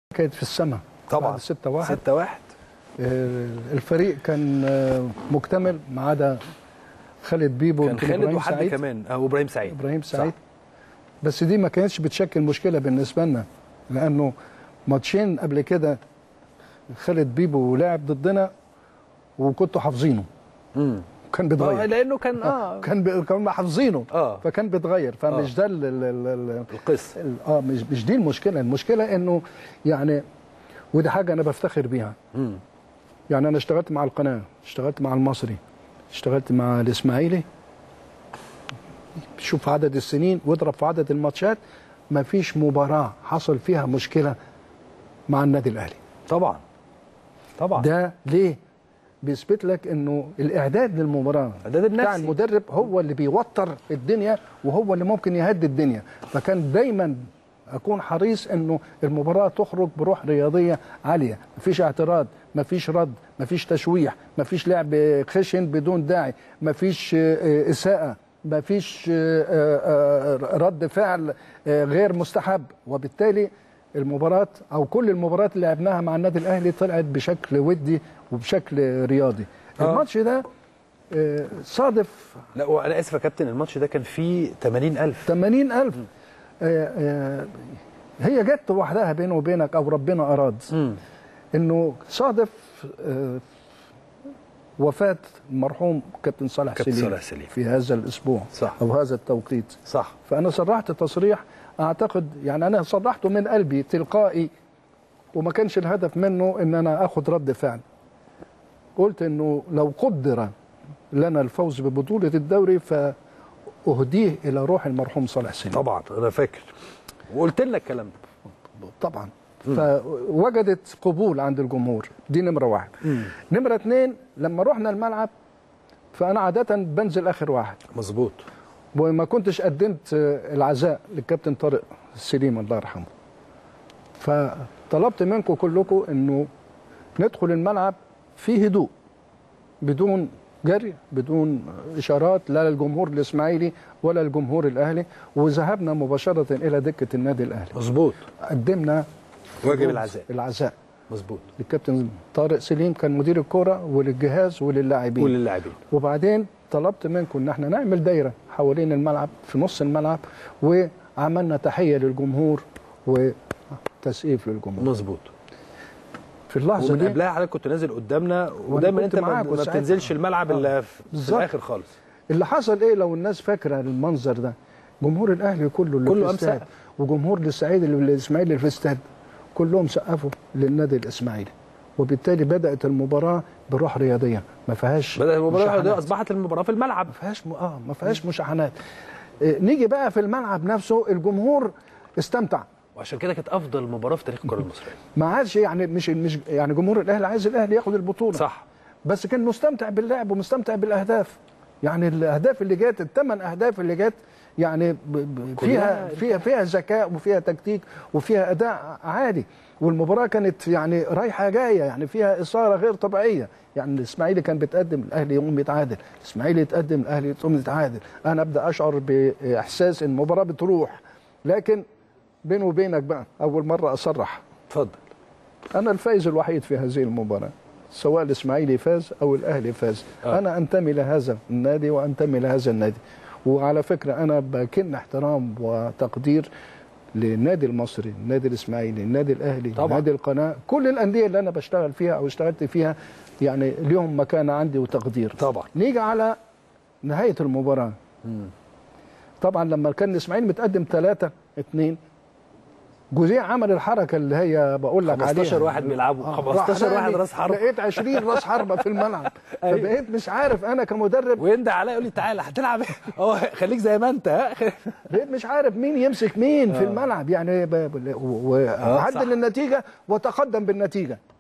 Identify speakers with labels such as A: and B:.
A: كانت في السماء
B: طبعا
A: 6 1
B: 6 1
A: الفريق كان آه، مكتمل ما عدا خالد بيبو
B: كان
A: يمكن
B: خالد
A: إبراهيم
B: وحد
A: سعيد.
B: كمان او ابراهيم سعيد
A: ابراهيم
B: صح.
A: سعيد بس دي ما كانتش بتشكل مشكله بالنسبه لنا لانه ماتشين قبل كده خالد بيبو لعب ضدنا وكنتوا حافظينه
B: امم
A: كان بيتغير
B: لانه كان اه
A: كان بي... كان حافظينه
B: اه
A: فكان بيتغير فمش
B: آه.
A: ده ال... ال... ال... ال...
B: القصه
A: ال- اه مش مش دي المشكله المشكله انه يعني ودي حاجه انا بفتخر بيها
B: امم
A: يعني انا اشتغلت مع القناه اشتغلت مع المصري اشتغلت مع الاسماعيلي شوف عدد السنين واضرب في عدد الماتشات ما فيش مباراه حصل فيها مشكله مع النادي الاهلي
B: طبعا طبعا
A: ده ليه بيثبت لك انه الاعداد للمباراه
B: الإعداد
A: بتاع
B: النفسي.
A: المدرب هو اللي بيوتر الدنيا وهو اللي ممكن يهدي الدنيا فكان دايما اكون حريص انه المباراه تخرج بروح رياضيه عاليه مفيش اعتراض مفيش رد مفيش تشويح مفيش لعب خشن بدون داعي مفيش آه، آه، اساءه مفيش آه، آه، آه، رد فعل آه، غير مستحب وبالتالي المباراة أو كل المباريات اللي لعبناها مع النادي الأهلي طلعت بشكل ودي وبشكل رياضي
B: آه.
A: الماتش ده آه، صادف
B: لا وانا اسف يا كابتن الماتش ده كان فيه 80000
A: 80000 آه، آه، هي جت وحدها بينه وبينك أو ربنا أراد
B: امم
A: إنه صادف آه، وفاة المرحوم كابتن صالح
B: كابتن
A: سليم
B: صالح سليم.
A: في هذا الأسبوع
B: صح.
A: أو هذا التوقيت
B: صح
A: فأنا صرحت تصريح أعتقد يعني أنا صرحته من قلبي تلقائي وما كانش الهدف منه إن أنا أخد رد فعل قلت إنه لو قدر لنا الفوز ببطولة الدوري فأهديه إلى روح المرحوم صالح سليم
B: طبعا انا فاكر وقلت لنا الكلام ده
A: طبعا فوجدت قبول عند الجمهور دي نمرة واحد نمرة اتنين لما رحنا الملعب فأنا عادة بنزل آخر واحد
B: مظبوط
A: وما كنتش قدمت العزاء للكابتن طارق السليم الله يرحمه فطلبت منكم كلكم انه ندخل الملعب في هدوء بدون جري بدون اشارات لا للجمهور الاسماعيلي ولا الجمهور الاهلي وذهبنا مباشره الى دكه النادي الاهلي
B: مظبوط
A: قدمنا
B: واجب العزاء
A: العزاء
B: مظبوط
A: للكابتن طارق سليم كان مدير الكره وللجهاز وللاعبين
B: وللاعبين
A: وبعدين طلبت منكم ان احنا نعمل دايره حوالين الملعب في نص الملعب وعملنا تحيه للجمهور وتسقيف للجمهور
B: مظبوط
A: في اللحظه
B: ومن
A: دي
B: قبلها حضرتك كنت نازل قدامنا ودايما
A: كنت
B: انت ما,
A: معاك
B: ما
A: وساعتها.
B: بتنزلش الملعب الا في, في
A: بالظبط.
B: الاخر خالص
A: اللي حصل ايه لو الناس فاكره المنظر ده جمهور الاهلي كله اللي
B: كله
A: في
B: قام
A: الاستاد
B: سقف.
A: وجمهور الاسماعيلي اللي الاسماعيلي اللي في الاستاد كلهم سقفوا للنادي الاسماعيلي وبالتالي بدات المباراه بروح رياضيه ما فيهاش
B: بدأ المباراه
A: مشاحنات.
B: دي اصبحت المباراه في الملعب
A: ما فيهاش م... اه ما فيهاش مشاحنات إيه، نيجي بقى في الملعب نفسه الجمهور استمتع
B: وعشان كده كانت افضل مباراه في تاريخ الكره المصريه
A: ما عادش يعني مش مش يعني جمهور الاهلي عايز الاهلي ياخد البطوله
B: صح
A: بس كان مستمتع باللعب ومستمتع بالاهداف يعني الاهداف اللي جت الثمان اهداف اللي جت يعني ب- ب- فيها
B: كلها-
A: فيها فيها ذكاء وفيها تكتيك وفيها اداء عالي والمباراه كانت يعني رايحه جايه يعني فيها اثاره غير طبيعيه يعني الاسماعيلي كان بيتقدم الاهلي يقوم يتعادل الاسماعيلي يتقدم الاهلي يقوم يتعادل انا ابدا اشعر باحساس ان المباراه بتروح لكن بيني وبينك بقى اول مره اصرح
B: اتفضل
A: انا الفائز الوحيد في هذه المباراه سواء الاسماعيلي فاز او الاهلي فاز
B: آه.
A: آه. انا انتمي لهذا النادي وانتمي لهذا النادي وعلى فكره انا بكن احترام وتقدير للنادي المصري النادي الاسماعيلي النادي الاهلي
B: طبعا.
A: نادي القناه كل الانديه اللي انا بشتغل فيها او اشتغلت فيها يعني ليهم مكانه عندي وتقدير
B: طبعا
A: نيجي على نهايه المباراه طبعا لما كان الاسماعيلي متقدم 3 2 جوزيه عمل الحركه اللي هي بقول لك
B: 15
A: عليها
B: واحد بيلعبوا
A: آه،
B: 15
A: راح
B: واحد
A: رامي،
B: راس حربة.
A: لقيت 20 راس حربه في الملعب
B: أيوة.
A: فبقيت مش عارف انا كمدرب
B: ويندى عليا يقول لي تعالى هتلعب إيه؟ اه خليك زي ما انت ها
A: بقيت مش عارف مين يمسك مين في الملعب يعني ب- ب- و-
B: صح.
A: وعدل النتيجه وتقدم بالنتيجه